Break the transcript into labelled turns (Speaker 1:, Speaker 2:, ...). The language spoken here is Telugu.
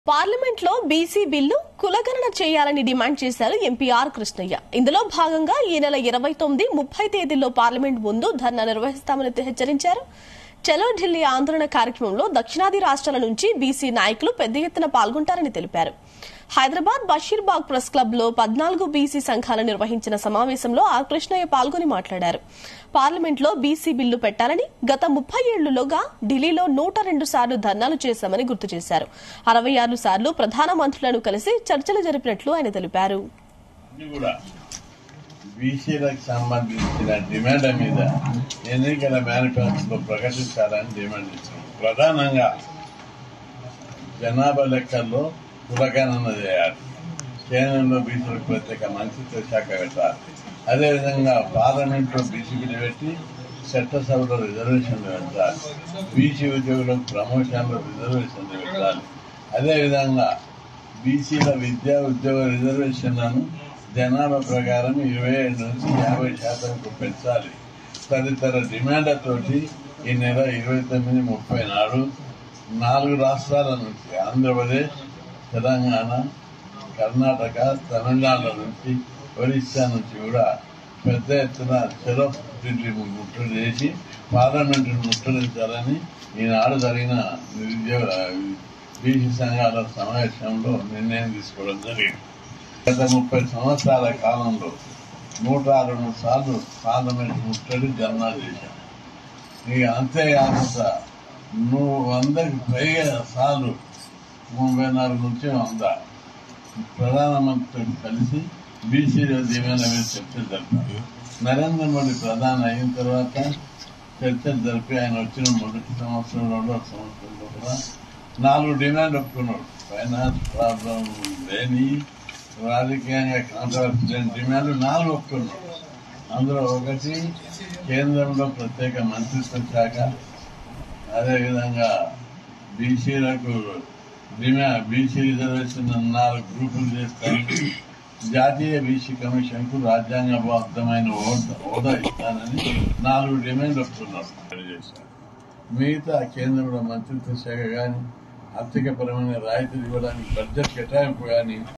Speaker 1: పార్లమెంట్ లో బీసీ బిల్లు కులగణన చేయాలని డిమాండ్ చేశారు ఎంపీ ఆర్ కృష్ణయ్య ఇందులో భాగంగా ఈ నెల ఇరవై తొమ్మిది ముప్పై తేదీల్లో పార్లమెంట్ ముందు ధర్నా నిర్వహిస్తామని హెచ్చరించారు చలో ఢిల్లీ ఆందోళన కార్యక్రమంలో దక్షిణాది రాష్ట్రాల నుంచి బీసీ నాయకులు పెద్ద ఎత్తున పాల్గొంటారని తెలిపారు హైదరాబాద్ బషీర్బాగ్ ప్రెస్ క్లబ్ లో పద్నాలుగు బీసీ సంఘాలు నిర్వహించిన సమావేశంలో ఆర్ కృష్ణయ్య పాల్గొని మాట్లాడారు పార్లమెంట్ లో బీసీ బిల్లు పెట్టాలని గత ముప్పై ఏళ్లులోగా ఢిల్లీలో నూట రెండు సార్లు ధర్నాలు చేశామని గుర్తు చేశారు అరవై ఆరు సార్లు ప్రధానమంత్రులను కలిసి చర్చలు జరిపినట్లు ఆయన తెలిపారు
Speaker 2: ఇది కూడా బీసీలకు సంబంధించిన డిమాండ్ మీద ఎన్నికల మేనిఫెస్టోలో ప్రకటించాలని డిమాండ్ చేశారు ప్రధానంగా జనాభా లెక్కల్లో కులగణన చేయాలి కేంద్రంలో బీసీలకు ప్రత్యేక మంత్రిత్వ శాఖ పెట్టాలి అదేవిధంగా పార్లమెంట్లో బీసీ బిల్లు పెట్టి చట్టసభలో రిజర్వేషన్లు పెట్టాలి బీసీ ఉద్యోగులకు ప్రమోషన్లో రిజర్వేషన్లు పెట్టాలి అదేవిధంగా బీసీల విద్యా ఉద్యోగ రిజర్వేషన్లను జనాభా ప్రకారం ఇరవై ఏడు నుంచి యాభై శాతంకు పెంచాలి తదితర డిమాండ్లతోటి ఈ నెల ఇరవై తొమ్మిది ముప్పై నాడు నాలుగు రాష్ట్రాల నుంచి ఆంధ్రప్రదేశ్ తెలంగాణ కర్ణాటక తమిళనాడు నుంచి ఒరిస్సా నుంచి కూడా పెద్ద ఎత్తున చెరో ఢిల్లీ ముట్టడి చేసి పార్లమెంటును ముట్టడించాలని ఈనాడు జరిగిన నిరుద్యోగ బీసీ సంఘాల సమావేశంలో నిర్ణయం తీసుకోవడం జరిగింది గత ముప్పై సంవత్సరాల కాలంలో నూట రెండు సార్లు పార్లమెంట్ ముట్టడి ధర్నా చేశాం ఇక అంతేకాకుండా నువ్వు వందకి పైగా సార్లు ముప్పై నాలుగు నుంచి వంద ప్రధానమంత్రితో కలిసి బీసీలో దీవెన మీద చర్చలు జరిపారు నరేంద్ర మోడీ ప్రధాని అయిన తర్వాత చర్చలు జరిపి ఆయన వచ్చిన మొదటి సంవత్సరంలో రెండో సంవత్సరంలో కూడా నాలుగు డిమాండ్ ఒప్పుకున్నాడు ఫైనాన్స్ ప్రాబ్లం లేని రాజకీయంగా కాంట్రవర్సీ లేని డిమాండ్ నాలుగు ఒప్పుకున్నాడు అందులో ఒకటి కేంద్రంలో ప్రత్యేక మంత్రిత్వ శాఖ అదేవిధంగా బీసీలకు డిమా బీసీ రిజర్వేషన్ నాలుగు గ్రూపులు చేస్తాను జాతీయ బీసీ కమిషన్ కు రాజ్యాంగబద్ధమైన హోదా హోదా ఇస్తానని నాలుగు డిమాండ్ ఒప్పుకున్నారు చేశారు మిగతా కేంద్రంలో మంత్రిత్వ శాఖ కానీ ఆర్థికపరమైన రాయితీలు ఇవ్వడానికి బడ్జెట్ కేటాయింపు కానీ